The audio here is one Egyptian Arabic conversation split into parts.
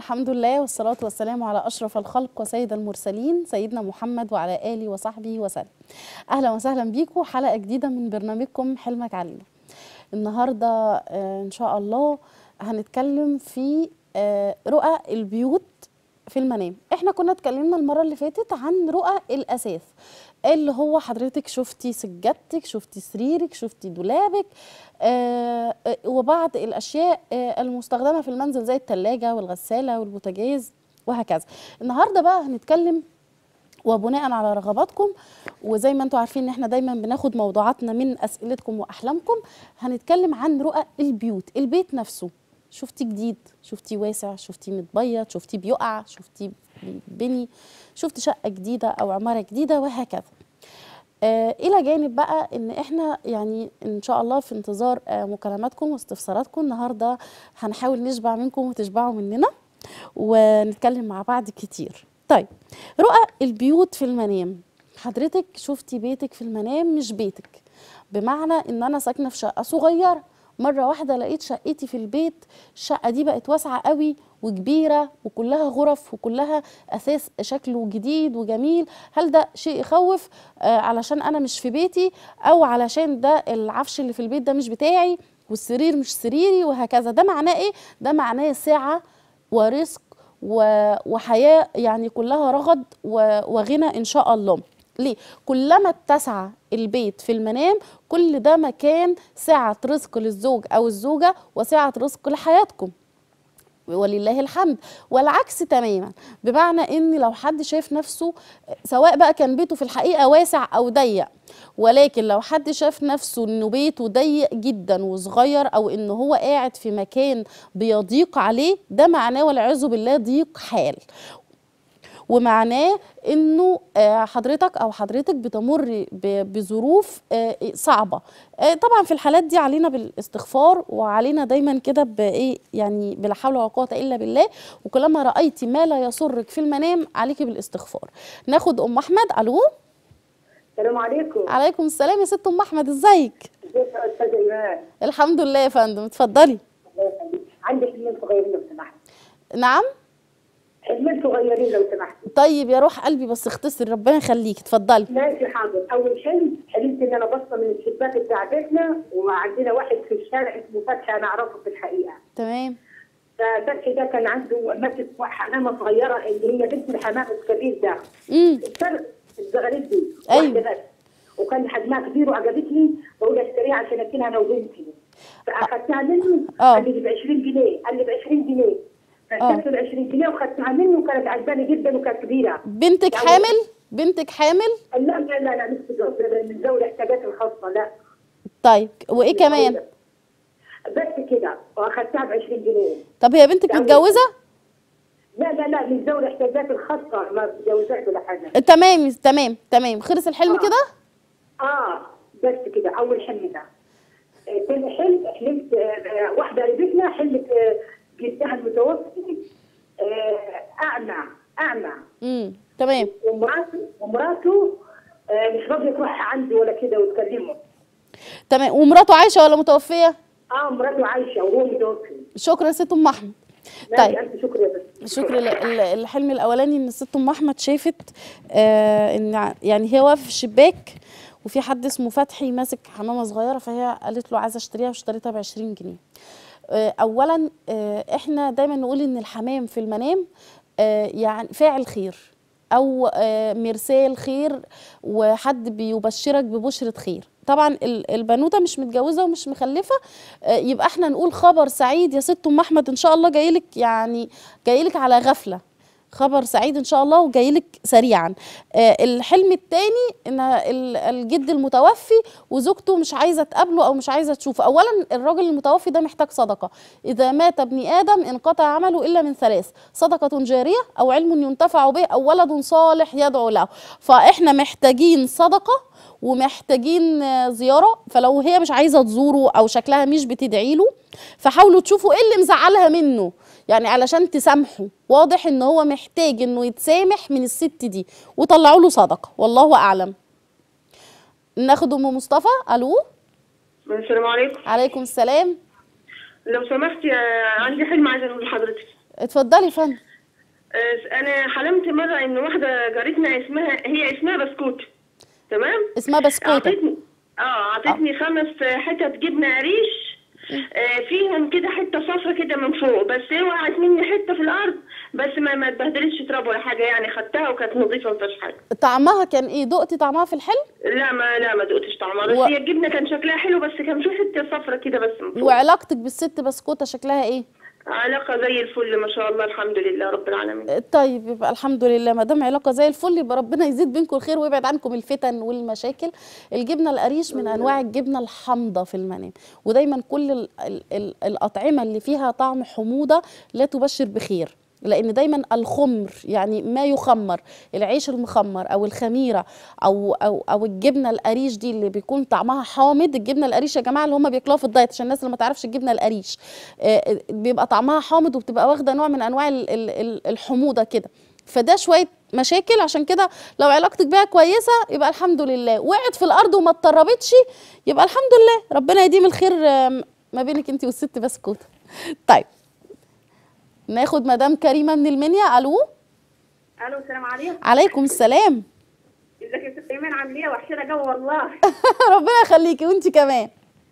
الحمد لله والصلاة والسلام على أشرف الخلق وسيد المرسلين سيدنا محمد وعلى آله وصحبه وسلم أهلا وسهلا بيكم حلقة جديدة من برنامجكم حلمك علينا النهاردة آه، إن شاء الله هنتكلم في آه، رؤى البيوت في المنام احنا كنا اتكلمنا المرة اللي فاتت عن رؤى الأساس اللي هو حضرتك شفتي سجادتك شفتي سريرك شفتي دولابك آه آه، وبعض الأشياء آه المستخدمة في المنزل زي التلاجة والغسالة والبوتاجاز وهكذا النهاردة بقى هنتكلم وبناء على رغباتكم وزي ما انتم عارفين ان احنا دايما بناخد موضوعاتنا من اسئلتكم واحلامكم هنتكلم عن رؤى البيوت البيت نفسه شفتي جديد شفتي واسع شفتي متبيض شفتي بيقع شفتي بني شفتي شقه جديده او عماره جديده وهكذا آه الى جانب بقى ان احنا يعني ان شاء الله في انتظار آه مكالماتكم واستفساراتكم النهارده هنحاول نشبع منكم وتشبعوا مننا ونتكلم مع بعض كتير طيب رؤى البيوت في المنام حضرتك شفتي بيتك في المنام مش بيتك بمعنى ان انا ساكنه في شقه صغيره مره واحده لقيت شقتي في البيت الشقه دي بقت واسعه قوي وكبيره وكلها غرف وكلها اساس شكله جديد وجميل هل ده شيء يخوف آه علشان انا مش في بيتي او علشان ده العفش اللي في البيت ده مش بتاعي والسرير مش سريري وهكذا ده معناه ايه ده معناه سعه ورزق و- وحياه يعني كلها رغد و- وغنى ان شاء الله ليه كلما اتسع البيت في المنام كل ده مكان سعه رزق للزوج او الزوجه وسعه رزق لحياتكم ولله الحمد والعكس تماما بمعنى ان لو حد شايف نفسه سواء بقى كان بيته في الحقيقه واسع او ضيق ولكن لو حد شاف نفسه انه بيته ضيق جدا وصغير او ان هو قاعد في مكان بيضيق عليه ده معناه والعياذ بالله ضيق حال ومعناه انه آه، حضرتك او حضرتك بتمر ب- بظروف آه، صعبه آه، طبعا في الحالات دي علينا بالاستغفار وعلينا دايما كده بايه يعني بلا حول ولا قوه الا بالله وكلما رايتي ما لا يسرك في المنام عليكي بالاستغفار ناخد ام احمد الو السلام عليكم عليكم السلام يا ست ام احمد ازيك ازيك يا استاذ ايمان الحمد لله يا فندم اتفضلي الله يخليك عندي حلمين صغيرين لو سمحت نعم حلمين صغيرين لو سمحت طيب يا روح قلبي بس اختصر ربنا يخليك اتفضلي ماشي حاضر اول حلم حلمت ان انا باصه من الشباك بتاع بيتنا وعندنا واحد في الشارع اسمه فتحي انا اعرفه في الحقيقه تمام ففتحي ده كان عنده ماسك حمامه صغيره اللي هي بنت الحمام الكبير ده امم الفرق الزغاريد دي أيوة. واحده بس وكان حجمها كبير وعجبتني بقول اشتريها عشان اكلها انا وبنتي فاخدتها منه آه. قال لي ب 20 جنيه قال لي ب 20 جنيه فاخدت ال 20 جنيه وخدتها منه وكانت عجباني جدا وكانت كبيره بنتك يعني- حامل بنتك حامل قال لا لا لا لا مش متجوزة، من ذوي الاحتياجات الخاصه لا طيب وايه كمان بس كده واخدتها ب 20 جنيه طب هي بنتك يعني- متجوزه لا لا لا من ذوي الاحتياجات الخاصه ما بتجوزهاش ولا حاجه تمام تمام تمام خلص الحلم آه. كده اه بس كده اول حلم ده آه، تاني حلم حلمت آه، آه، واحده قريبتنا حلمت آه، جدها المتوفي آه، اعمى اعمى امم تمام ومراته ومراته آه، مش راضيه تروح عندي ولا كده وتكلمه تمام ومراته عايشه ولا متوفيه اه مراته عايشه وهو متوفي شكرا يا ست ام احمد ماشي طيب الف شكر يا بس شكرا ل- ال- الحلم الاولاني ان الست ام احمد شافت آه ان ع- يعني هي واقفه في الشباك وفي حد اسمه فتحي ماسك حمامه صغيره فهي قالت له عايزه اشتريها واشتريتها ب 20 جنيه آه اولا آه احنا دايما نقول ان الحمام في المنام آه يعني فاعل خير او آه مرسال خير وحد بيبشرك ببشره خير طبعا ال- البنوته مش متجوزه ومش مخلفه آه، يبقى احنا نقول خبر سعيد يا ست ام احمد ان شاء الله جايلك يعني جايلك على غفله خبر سعيد ان شاء الله وجايلك سريعا آه، الحلم الثاني ان ال- الجد المتوفي وزوجته مش عايزه تقابله او مش عايزه تشوفه اولا الراجل المتوفي ده محتاج صدقه اذا مات ابن ادم انقطع عمله الا من ثلاث صدقه جاريه او علم ينتفع به او ولد صالح يدعو له فاحنا محتاجين صدقه ومحتاجين آه، زياره فلو هي مش عايزه تزوره او شكلها مش بتدعي له فحاولوا تشوفوا ايه اللي مزعلها منه يعني علشان تسامحوا واضح ان هو محتاج انه يتسامح من الست دي وطلعوا له صدقه والله اعلم ناخد ام مصطفى الو السلام عليكم عليكم السلام لو سمحتي آه، عندي حلم عايزه اقول لحضرتك اتفضلي يا فندم آه، انا حلمت مره ان واحده جارتنا اسمها هي اسمها بسكوت تمام اسمها بسكوته اعطتني اه اعطتني خمس حتت جبنه قريش آه، فيهم كده حته صفرة كده من فوق بس هي وقعت مني حته في الارض بس ما ما اتبهدلتش تراب ولا حاجه يعني خدتها وكانت نظيفه ما فيهاش حاجه طعمها كان ايه دقتي طعمها في الحلم لا ما لا ما دقتش طعمها بس و- هي الجبنه كان شكلها حلو بس كان في حته صفرة كده بس من فوق وعلاقتك بالست بسكوته شكلها ايه علاقه زي الفل ما شاء الله الحمد لله رب العالمين طيب يبقى الحمد لله ما دام علاقه زي الفل يبقى ربنا يزيد بينكم الخير ويبعد عنكم الفتن والمشاكل الجبنه القريش من انواع الجبنه الحامضه في المنام ودايما كل ال ال ال الاطعمه اللي فيها طعم حموضه لا تبشر بخير لان دايما الخمر يعني ما يخمر العيش المخمر او الخميره او او او الجبنه القريش دي اللي بيكون طعمها حامض الجبنه القريش يا جماعه اللي هم بياكلوها في الدايت عشان الناس اللي ما تعرفش الجبنه القريش آه، بيبقى طعمها حامض وبتبقى واخده نوع من انواع ال- ال- ال- الحموضه كده فده شويه مشاكل عشان كده لو علاقتك بيها كويسه يبقى الحمد لله وقعت في الارض وما اتطربتش يبقى الحمد لله ربنا يديم الخير آم، ما بينك انت والست بسكوته طيب ناخد مدام كريمه من المنيا الو الو السلام عليكم عليكم السلام ازيك يا ست ايمان عامله ايه وحشنا جو والله ربنا يخليكي وانت كمان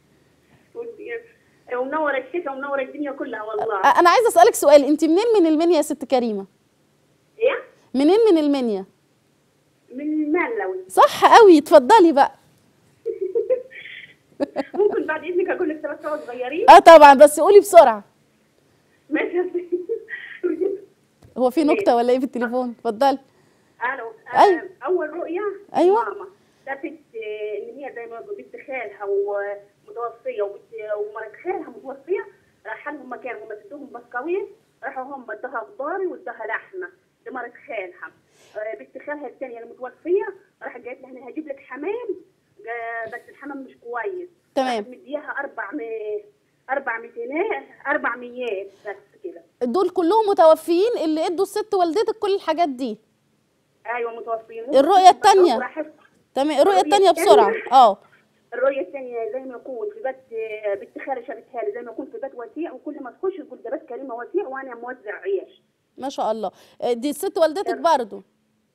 ومنور الشتاء ومنور الدنيا كلها والله انا عايزه اسالك سؤال انت منين من المنيا يا ست كريمه ايه منين من المنيا من مالوي صح قوي اتفضلي بقى ممكن بعد اذنك اقول لك ثلاث صور صغيرين اه طبعا بس قولي بسرعه ماشي يا ست. هو في نكته ولا ايه في التليفون اتفضلي الو أيوة. آه، اول رؤيه أيوة. ماما شافت آه، ان هي زي ما بنت خالها ومتوفيه وبنت ومرات خالها متوفيه راح لهم مكان هم ادوهم بسكويت راحوا هم ادوها خضار وادوها لحمه لمرات خالها آه، بنت خالها الثانيه المتوفيه راح قالت لها انا هجيب لك حمام آه، بس الحمام مش كويس تمام. راحت مديها اربع م... اربع ميتينات اربع ميات بس كده دول كلهم متوفيين اللي ادوا الست والدتك كل الحاجات دي ايوه متوفيين الرؤية التانية. وراحت تمام الرؤيه الرؤية الثانيه التانية. بسرعه اه الرؤية الثانية زي ما يكون في بيت بنت خالي شافتها لي زي ما يكون في بيت وسيع وكل ما تخش تقول ده بيت كريمة وسيع وأنا موزع عيش. ما شاء الله آه، دي الست والدتك برضو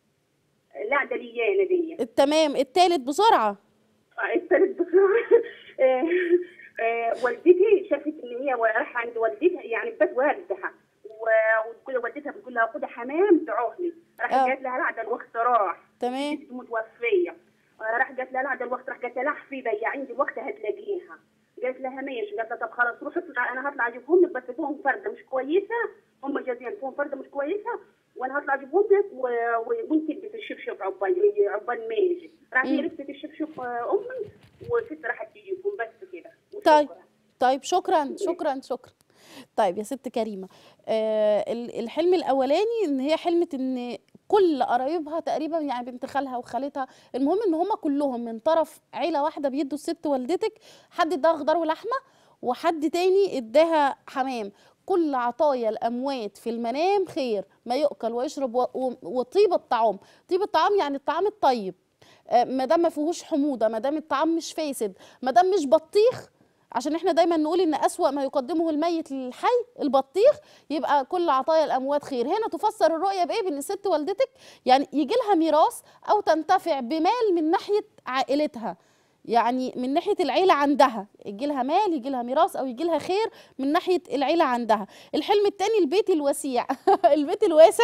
لا ده ليانة دي. تمام التالت بسرعه الثالث بسرعة آه، آه، والدتي شافت إن هي رايحة عند والدتها يعني في بيت والدها و- وتقول والدتها بتقول لها خدي حمام دعوه لي. راحت آه. قالت لها لا ده الوقت راح. تمام بنتي متوفية آه، راح قالت لها لا ده الوقت راح قالت لها لا حبيبي عندي الوقت هتلاقيها قالت لها ماشي قالت لها طب خلاص روحي اطلع انا هطلع اجيبهم لك بس فيهم فرده مش كويسه هم جايين فيهم فرده مش كويسه وانا هطلع اجيبهم لك و... و... وانت البسي الشبشب عقبال عقبال ما يجي راح هي لبست الشبشب آه، امي وست راحت تجيبهم بس كده طيب وشكرا. طيب شكرا شكرا شكرا طيب يا ست كريمه آه ال- الحلم الاولاني ان هي حلمت ان كل قرايبها تقريبا يعني بنت خالها وخالتها المهم ان هم كلهم من طرف عيله واحده بيدوا الست والدتك حد اداها خضار ولحمه وحد تاني اداها حمام كل عطايا الاموات في المنام خير ما يؤكل ويشرب و- و- وطيب الطعام طيب الطعام يعني الطعام الطيب آه، ما دام ما فيهوش حموضه ما دام الطعام مش فاسد ما دام مش بطيخ عشان احنا دايما نقول ان اسوا ما يقدمه الميت للحي البطيخ يبقى كل عطايا الاموات خير هنا تفسر الرؤيه بايه بان ست والدتك يعني يجي لها ميراث او تنتفع بمال من ناحيه عائلتها يعني من ناحيه العيله عندها يجي لها مال يجي لها ميراث او يجي لها خير من ناحيه العيله عندها الحلم الثاني البيت الوسيع البيت الواسع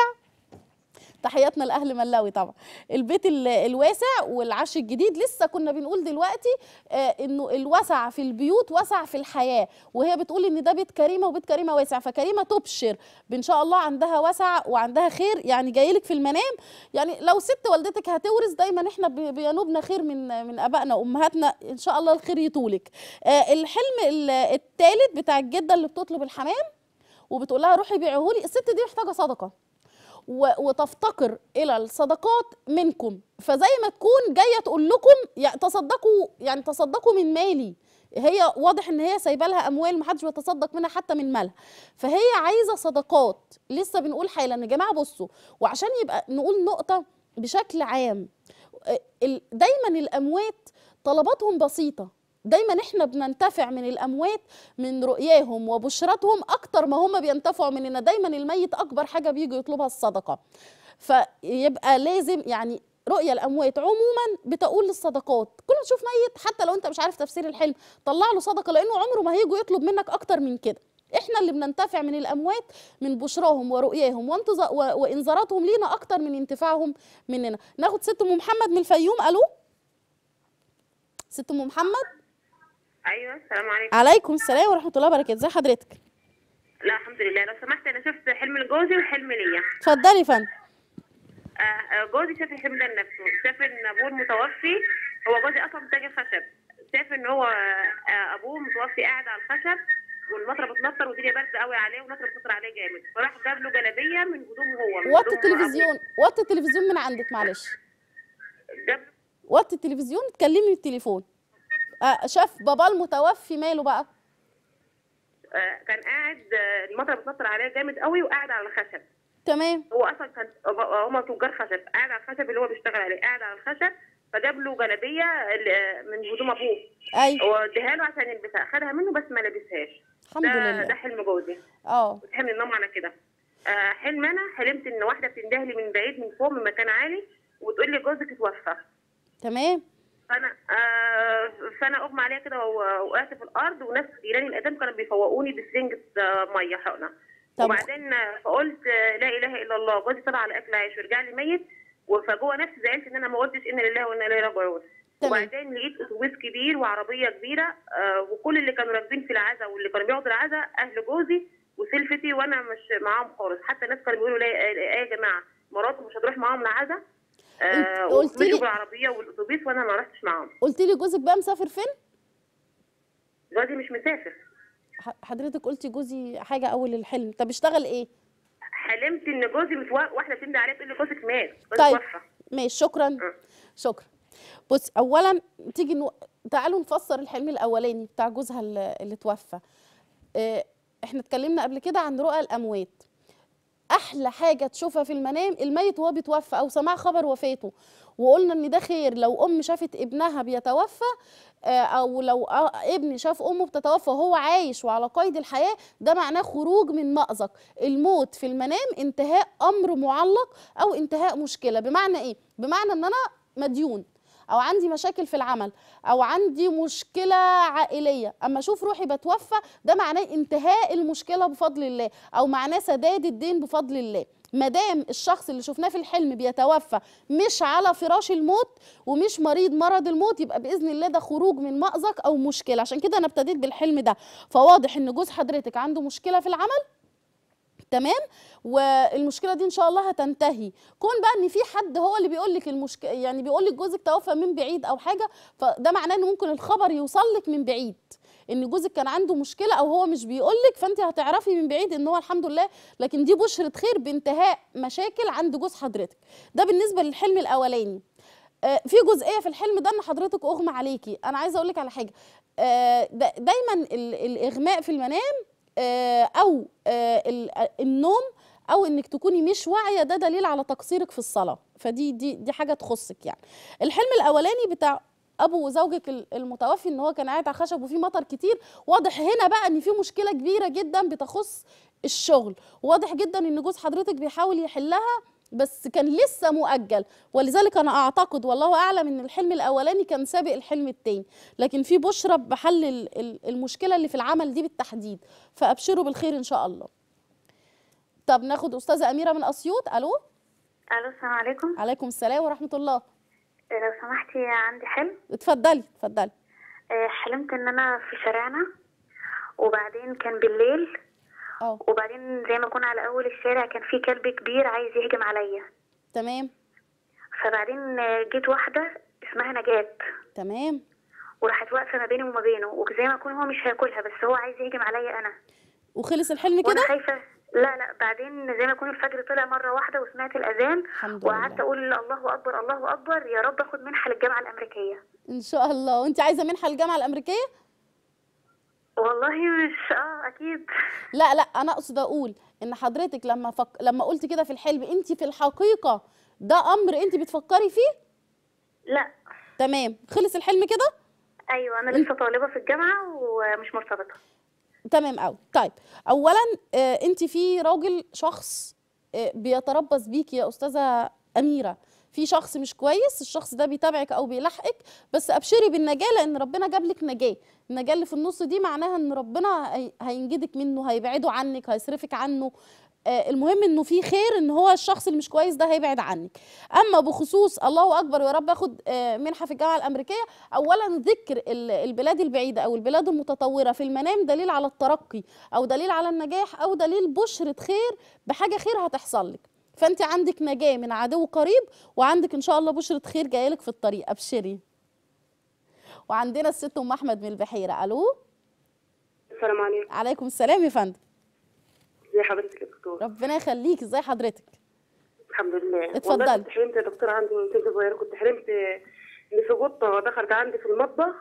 تحياتنا لاهل ملاوي طبعا البيت ال- الواسع والعش الجديد لسه كنا بنقول دلوقتي آه انه الوسع في البيوت وسع في الحياه وهي بتقول ان ده بيت كريمه وبيت كريمه واسع فكريمه تبشر بان شاء الله عندها وسع وعندها خير يعني جاي لك في المنام يعني لو ست والدتك هتورث دايما احنا بي- بينوبنا خير من من ابائنا وامهاتنا ان شاء الله الخير يطولك آه الحلم الثالث بتاع الجده اللي بتطلب الحمام وبتقول لها روحي بيعيهولي الست دي محتاجه صدقه و- وتفتقر الى الصدقات منكم فزي ما تكون جايه تقول لكم يعني تصدقوا يعني تصدقوا من مالي هي واضح ان هي سايبه لها اموال محدش بيتصدق منها حتى من مالها فهي عايزه صدقات لسه بنقول حالا يا جماعه بصوا وعشان يبقى نقول نقطه بشكل عام ال- دايما الاموات طلباتهم بسيطه دايما احنا بننتفع من الاموات من رؤياهم وبشرتهم اكتر ما هم بينتفعوا مننا دايما الميت اكبر حاجه بيجي يطلبها الصدقه فيبقى لازم يعني رؤيا الاموات عموما بتقول للصدقات كل ما تشوف ميت حتى لو انت مش عارف تفسير الحلم طلع له صدقه لانه عمره ما هيجوا يطلب منك اكتر من كده احنا اللي بننتفع من الاموات من بشراهم ورؤياهم وانتظ- و- وانذاراتهم لينا اكتر من انتفاعهم مننا ناخد ست ام محمد من الفيوم الو ست ام محمد ايوه السلام عليكم عليكم السلام ورحمه الله وبركاته ازي حضرتك لا الحمد لله لو سمحت انا شفت حلم لجوزي وحلم ليا اتفضلي يا فندم آه، آه، جوزي شاف الحلم ده لنفسه شاف ان ابوه المتوفي هو جوزي اصلا تاجر خشب شاف ان هو آه، ابوه متوفي قاعد على الخشب والمطره بتمطر والدنيا برد قوي عليه والمطره بتمطر عليه جامد فراح جاب له جلابيه من هدومه هو من وطي هدوم التلفزيون وطي التلفزيون من عندك معلش أبوه. جاب وطي التلفزيون اتكلمي بالتليفون آه شاف بابا المتوفي ماله بقى آه، كان قاعد آه، المطره بتمطر عليه جامد قوي وقاعد على الخشب تمام هو اصلا كان هما تجار خشب قاعد على الخشب اللي هو بيشتغل عليه قاعد على الخشب فجاب له جلابيه ال- من هدوم ابوه ايوه واديها له عشان يلبسها خدها منه بس ما لبسهاش الحمد ده لله ده حلم جوزي اه وصحي من النوم على كده آه حلم انا حلمت ان واحده بتندهلي من بعيد من فوق من مكان عالي وتقول لي جوزك اتوفى تمام فانا آه فانا اغمى عليا كده و- وقعت في الارض وناس جيراني القدام كانوا بيفوقوني بسرنجه آه ميه حقنه طب وبعدين آه، فقلت آه، لا اله الا الله جوزي طلع على اكل عيش ورجع لي ميت فجوه نفسي زعلت ان انا ما قلتش انا لله وانا اليه راجعون تمام. وبعدين لقيت اتوبيس كبير وعربيه كبيره آه وكل اللي كانوا راكبين في العزا واللي كانوا بياخدوا العزا اهل جوزي وسلفتي وانا مش معاهم خالص حتى الناس كانوا بيقولوا لا ايه يا جماعه مراته مش هتروح معاهم العزا انت آه قلت لي- ومشوا بالعربيه والاتوبيس وانا ما رحتش معاهم قلت لي جوزك بقى مسافر فين جوزي مش مسافر ح- حضرتك قلتي جوزي حاجه اول الحلم طب اشتغل ايه حلمت ان جوزي متوفى واحده تندى عليه تقول لي جوزك مات جوزك طيب توفى ماشي شكرا شكرا بص اولا تيجي نو... تعالوا نفسر الحلم الاولاني بتاع جوزها اللي, اللي توفى اه احنا اتكلمنا قبل كده عن رؤى الاموات احلى حاجه تشوفها في المنام الميت وهو بيتوفى او سماع خبر وفاته وقلنا ان ده خير لو ام شافت ابنها بيتوفى آه، او لو آه، ابن شاف امه بتتوفى وهو عايش وعلى قيد الحياه ده معناه خروج من مأزق الموت في المنام انتهاء امر معلق او انتهاء مشكله بمعنى ايه بمعنى ان انا مديون او عندي مشاكل في العمل او عندي مشكله عائليه اما اشوف روحي بتوفى ده معناه انتهاء المشكله بفضل الله او معناه سداد الدين بفضل الله ما دام الشخص اللي شفناه في الحلم بيتوفى مش على فراش الموت ومش مريض مرض الموت يبقى باذن الله ده خروج من مأزق او مشكله عشان كده انا ابتديت بالحلم ده فواضح ان جوز حضرتك عنده مشكله في العمل تمام والمشكله دي ان شاء الله هتنتهي كون بقى ان في حد هو اللي بيقول لك المشكله يعني بيقول لك جوزك توفى من بعيد او حاجه فده معناه ان ممكن الخبر يوصل لك من بعيد ان جوزك كان عنده مشكله او هو مش بيقول لك فانت هتعرفي من بعيد ان هو الحمد لله لكن دي بشره خير بانتهاء مشاكل عند جوز حضرتك ده بالنسبه للحلم الاولاني آه، في جزئيه في الحلم ده ان حضرتك اغمى عليكي انا عايزه اقول لك على حاجه آه، دا- دايما ال- الاغماء في المنام آه، او آه، ال- النوم او انك تكوني مش واعيه ده دليل على تقصيرك في الصلاه فدي دي دي حاجه تخصك يعني الحلم الاولاني بتاع ابو زوجك ال- المتوفي ان هو كان قاعد على خشب وفي مطر كتير واضح هنا بقى ان في مشكله كبيره جدا بتخص الشغل واضح جدا ان جوز حضرتك بيحاول يحلها بس كان لسه مؤجل ولذلك انا اعتقد والله اعلم ان الحلم الاولاني كان سابق الحلم التاني لكن في بشرى بحل ال- ال- المشكله اللي في العمل دي بالتحديد فابشروا بالخير ان شاء الله طب ناخد استاذه اميره من اسيوط الو الو السلام عليكم عليكم السلام ورحمه الله آه، لو سمحتي عندي حلم اتفضلي اتفضلي آه، حلمت ان انا في شارعنا وبعدين كان بالليل اه وبعدين زي ما اكون على اول الشارع كان في كلب كبير عايز يهجم عليا تمام فبعدين آه، جيت واحده اسمها نجاة تمام وراحت واقفه ما بيني وما بينه وزي ما اكون هو مش هياكلها بس هو عايز يهجم عليا انا وخلص الحلم وانا كده خايفه لا لا بعدين زي ما يكون الفجر طلع مره واحده وسمعت الاذان الحمد وقعدت لله اقول الله اكبر الله اكبر يا رب اخد منحه للجامعه الامريكيه ان شاء الله وانت عايزه منحه الجامعه الامريكيه والله مش اه اكيد لا لا انا اقصد اقول ان حضرتك لما فك... لما قلت كده في الحلم انت في الحقيقه ده امر انت بتفكري فيه لا تمام خلص الحلم كده ايوه انا انت- لسه طالبه في الجامعه ومش مرتبطه تمام قوي طيب اولا آه انت في راجل شخص آه بيتربص بيك يا استاذه اميره في شخص مش كويس الشخص ده بيتابعك او بيلاحقك بس ابشري بالنجاه لان ربنا جاب لك نجاه النجاه اللي في النص دي معناها ان ربنا هي- هينجدك منه هيبعده عنك هيصرفك عنه آه، المهم انه في خير ان هو الشخص اللي مش كويس ده هيبعد عنك اما بخصوص الله اكبر ويا رب اخد آه، منحه في الجامعه الامريكيه اولا ذكر ال- البلاد البعيده او البلاد المتطوره في المنام دليل على الترقي او دليل على النجاح او دليل بشره خير بحاجه خير هتحصل لك فانت عندك نجاه من عدو قريب وعندك ان شاء الله بشره خير جايه لك في الطريق ابشري وعندنا الست ام احمد من البحيره الو السلام عليكم عليكم السلام يا فندم ازي حضرتك يا دكتور ربنا يخليك ازي حضرتك الحمد لله اتفضلي. والله كنت حلمت يا دكتور عندي من كنت صغيره كنت حلمت ان في قطه دخلت عندي في المطبخ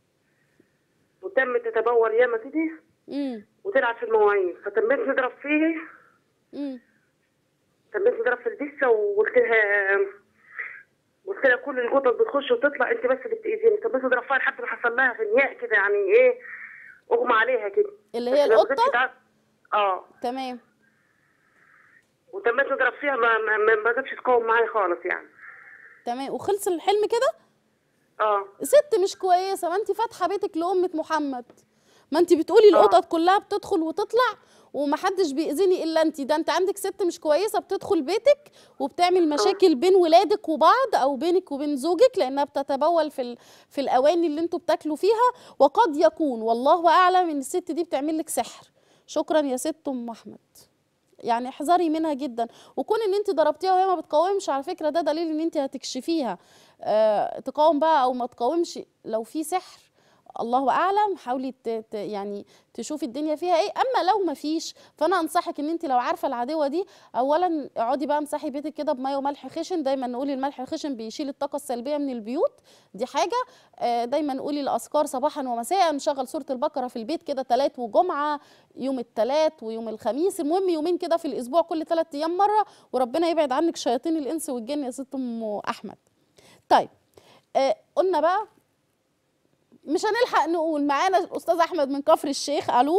وتمت تتبول ياما كده امم وتلعب في المواعين فتميت نضرب فيه امم تميت نضرب في الدسه وقلت لها قلت لها كل القطط بتخش وتطلع انت بس اللي بتاذيني تميت نضرب فيها لحد ما حصل لها غنياء كده يعني ايه اغمى عليها كده اللي هي بس ما قدرتش القطه تع- اه تمام وتميت نضرب فيها ما ما ما ما قدرتش تقاوم معايا خالص يعني تمام وخلص الحلم كده اه ست مش كويسه ما انت فاتحه بيتك لامه محمد ما انت بتقولي آه. القطط كلها بتدخل وتطلع ومحدش بيأذيني الا انت ده انت عندك ست مش كويسه بتدخل بيتك وبتعمل مشاكل بين ولادك وبعض او بينك وبين زوجك لانها بتتبول في ال... في الاواني اللي انتوا بتاكلوا فيها وقد يكون والله اعلم ان الست دي بتعمل لك سحر شكرا يا ست ام احمد يعني احذري منها جدا وكون ان انت ضربتيها وهي ما بتقاومش على فكره ده دليل ان انت هتكشفيها آه تقاوم بقى او ما تقاومش لو في سحر الله اعلم حاولي ت... ت... يعني تشوفي الدنيا فيها ايه اما لو ما فيش فانا انصحك ان انت لو عارفه العدوه دي اولا اقعدي بقى امسحي بيتك كده بميه وملح خشن دايما نقول الملح الخشن بيشيل الطاقه السلبيه من البيوت دي حاجه آه، دايما نقولي الاذكار صباحا ومساء نشغل سوره البقره في البيت كده تلات وجمعه يوم التلات ويوم الخميس المهم يومين كده في الاسبوع كل ثلاث ايام مره وربنا يبعد عنك شياطين الانس والجن يا ست ام احمد طيب آه قلنا بقى مش هنلحق نقول معانا الاستاذ احمد من كفر الشيخ الو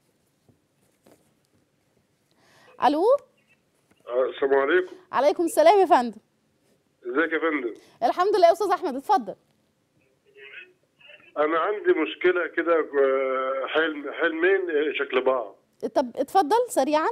الو آه، السلام عليكم عليكم السلام يا فندم ازيك يا فندم الحمد لله يا استاذ احمد اتفضل انا عندي مشكله كده آه، حلم حلمين آه، شكل بعض طب اتفضل سريعا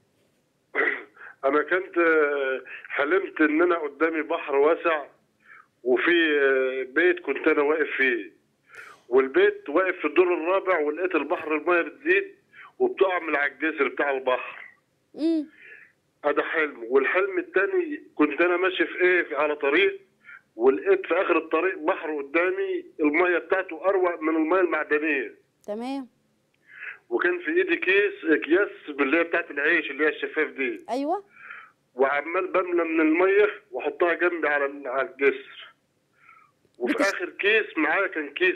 انا كنت آه، حلمت ان انا قدامي بحر واسع وفي آه، بيت كنت انا واقف فيه والبيت واقف في الدور الرابع ولقيت البحر الميه بتزيد وبتقع من على الجسر بتاع البحر امم هذا حلم والحلم الثاني كنت انا ماشي في ايه على طريق ولقيت في اخر الطريق بحر قدامي الميه بتاعته اروق من الميه المعدنيه تمام وكان في ايدي كيس اكياس اللي هي بتاعت العيش اللي هي الشفاف دي ايوه وعمال بملى من الميه واحطها جنبي على ال- على الجسر وفي بتش- اخر كيس معايا كان كيس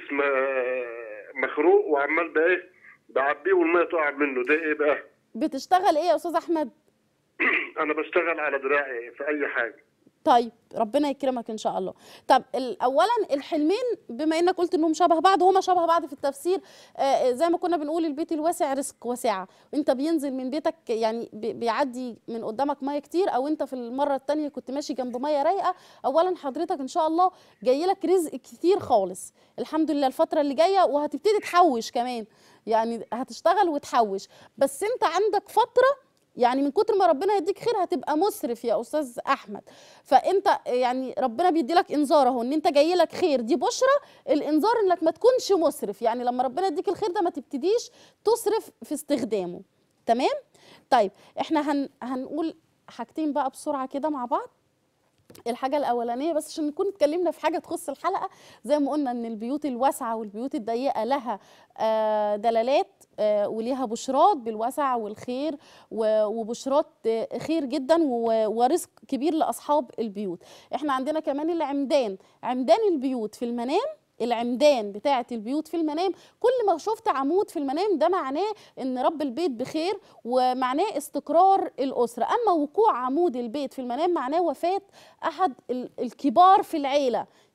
م- مخروق وعمال بقى ايه بعبيه والميه تقع منه ده ايه بقى بتشتغل ايه يا استاذ احمد انا بشتغل على دراعي في اي حاجه طيب ربنا يكرمك ان شاء الله طب ال- اولا الحلمين بما انك قلت انهم شبه بعض هما شبه بعض في التفسير آه زي ما كنا بنقول البيت الواسع رزق واسعه انت بينزل من بيتك يعني بي- بيعدي من قدامك ميه كتير او انت في المره التانية كنت ماشي جنب ميه رايقه اولا حضرتك ان شاء الله جاي لك رزق كتير خالص الحمد لله الفتره اللي جايه وهتبتدي تحوش كمان يعني هتشتغل وتحوش بس انت عندك فتره يعني من كتر ما ربنا يديك خير هتبقى مسرف يا استاذ احمد فانت يعني ربنا بيدي لك انذار اهو ان انت جاي لك خير دي بشرى الانذار انك ما تكونش مسرف يعني لما ربنا يديك الخير ده ما تبتديش تصرف في استخدامه تمام طيب احنا هن هنقول حاجتين بقى بسرعه كده مع بعض الحاجة الأولانية بس عشان نكون اتكلمنا في حاجة تخص الحلقة زي ما قلنا إن البيوت الواسعة والبيوت الضيقة لها آه، دلالات آه، وليها بشرات بالوسع والخير و- وبشرات آه، خير جدا و- ورزق كبير لأصحاب البيوت احنا عندنا كمان العمدان عمدان البيوت في المنام العمدان بتاعة البيوت في المنام كل ما شفت عمود في المنام ده معناه ان رب البيت بخير ومعناه استقرار الأسرة أما وقوع عمود البيت في المنام معناه وفاة أحد ال- الكبار في العيلة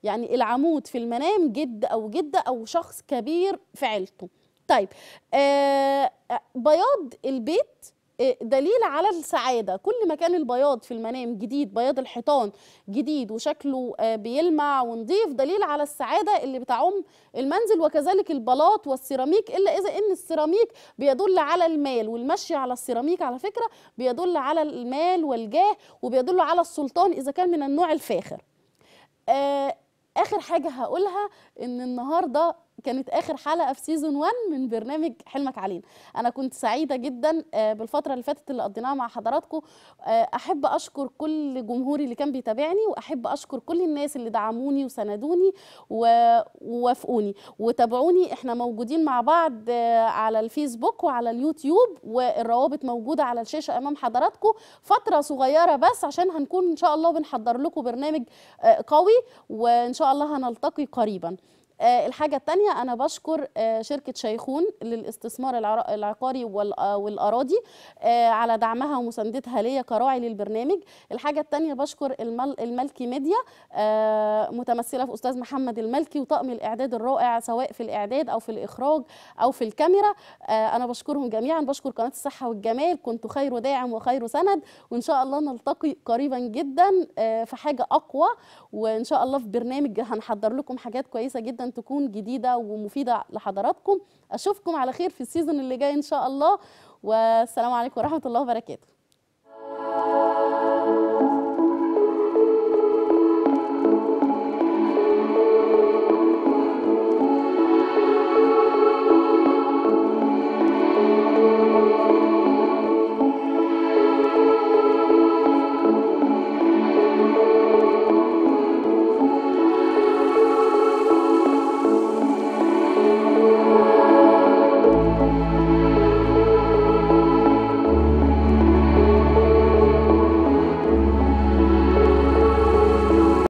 يعني العمود في المنام جد او جده او شخص كبير في عيلته طيب آه آه، بياض البيت آه، دليل على السعاده كل ما كان البياض في المنام جديد بياض الحيطان جديد وشكله آه، بيلمع ونضيف دليل على السعاده اللي بتعم المنزل وكذلك البلاط والسيراميك الا اذا ان السيراميك بيدل على المال والمشي على السيراميك على فكره بيدل على المال والجاه وبيدل على السلطان اذا كان من النوع الفاخر آه اخر حاجه هقولها ان النهارده كانت اخر حلقه في سيزون 1 من برنامج حلمك علينا انا كنت سعيده جدا آه، بالفتره اللي فاتت اللي قضيناها مع حضراتكم آه، احب اشكر كل جمهوري اللي كان بيتابعني واحب اشكر كل الناس اللي دعموني وساندوني و- ووافقوني وتابعوني احنا موجودين مع بعض آه، على الفيسبوك وعلى اليوتيوب والروابط موجوده على الشاشه امام حضراتكم فتره صغيره بس عشان هنكون ان شاء الله بنحضر لكم برنامج آه، قوي وان شاء الله هنلتقي قريبا آه، الحاجة التانية أنا بشكر آه، شركة شيخون للاستثمار العر- العقاري وال- آه، والأراضي آه، على دعمها ومساندتها ليا كراعي للبرنامج الحاجة التانية بشكر المل الملكي ميديا آه، متمثلة في أستاذ محمد الملكي وطاقم الإعداد الرائع سواء في الإعداد أو في الإخراج أو في الكاميرا آه، أنا بشكرهم جميعا بشكر قناة الصحة والجمال كنتوا خير داعم وخير سند وإن شاء الله نلتقي قريبا جدا آه، في حاجة أقوى وإن شاء الله في برنامج هنحضر لكم حاجات كويسة جدا تكون جديدة ومفيدة لحضراتكم أشوفكم على خير في السيزون اللي جاي إن شاء الله والسلام عليكم ورحمة الله وبركاته